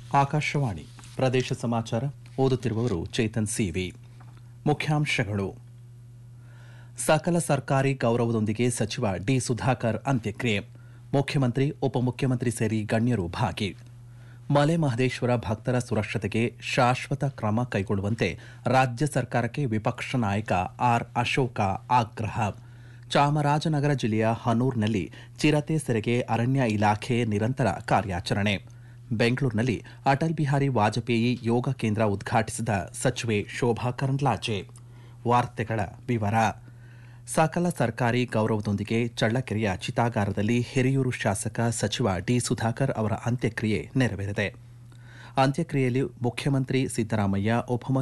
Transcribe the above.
ಆಕಾಶವಾಣಿ ಪ್ರದೇಶ ಸಮಾಚಾರ ಓದುತ್ತಿರುವವರು ಚೇತನ್ ಸಿವಿ ಮುಖ್ಯಾಂಶಗಳು ಸಕಲ ಸರ್ಕಾರಿ ಗೌರವದೊಂದಿಗೆ ಸಚಿವ ಡಿ ಸುಧಾಕರ್ ಅಂತ್ಯಕ್ರಿಯೆ ಮುಖ್ಯಮಂತ್ರಿ ಉಪಮುಖ್ಯಮಂತ್ರಿ ಸೇರಿ ಗಣ್ಯರು ಭಾಗಿ ಮಲೆ ಮಹದೇಶ್ವರ ಭಕ್ತರ ಸುರಕ್ಷತೆಗೆ ಶಾಶ್ವತ ಕ್ರಮ ಕೈಗೊಳ್ಳುವಂತೆ ರಾಜ್ಯ ಸರ್ಕಾರಕ್ಕೆ ವಿಪಕ್ಷ ನಾಯಕ ಆರ್ ಅಶೋಕ ಆಗ್ರಹ ಚಾಮರಾಜನಗರ ಜಿಲ್ಲೆಯ ಹನೂರ್ನಲ್ಲಿ ಚಿರತೆ ಸೆರೆಗೆ ಅರಣ್ಯ ಇಲಾಖೆ ನಿರಂತರ ಕಾರ್ಯಾಚರಣೆ ಬೆಂಗಳೂರಿನಲ್ಲಿ ಅಟಲ್ ಬಿಹಾರಿ ವಾಜಪೇಯಿ ಯೋಗ ಕೇಂದ್ರ ಉದ್ಘಾಟಿಸಿದ ಸಚಿವೆ ಶೋಭಾ ಕರಂದ್ಲಾಜೆ ವಾರ್ತೆಗಳ ವಿವರ ಸಕಲ ಸರ್ಕಾರಿ ಗೌರವದೊಂದಿಗೆ ಚಳ್ಳಕೆರೆಯ ಚಿತಾಗಾರದಲ್ಲಿ ಹಿರಿಯೂರು ಶಾಸಕ ಸಚಿವ ಡಿ ಸುಧಾಕರ್ ಅವರ ಅಂತ್ಯಕ್ರಿಯೆ ನೆರವೇರಿದೆ ಅಂತ್ಯಕ್ರಿಯೆಯಲ್ಲಿ ಮುಖ್ಯಮಂತ್ರಿ ಸಿದ್ದರಾಮಯ್ಯ ಉಪಮುಖ್ಯಮಂತ್ರಿ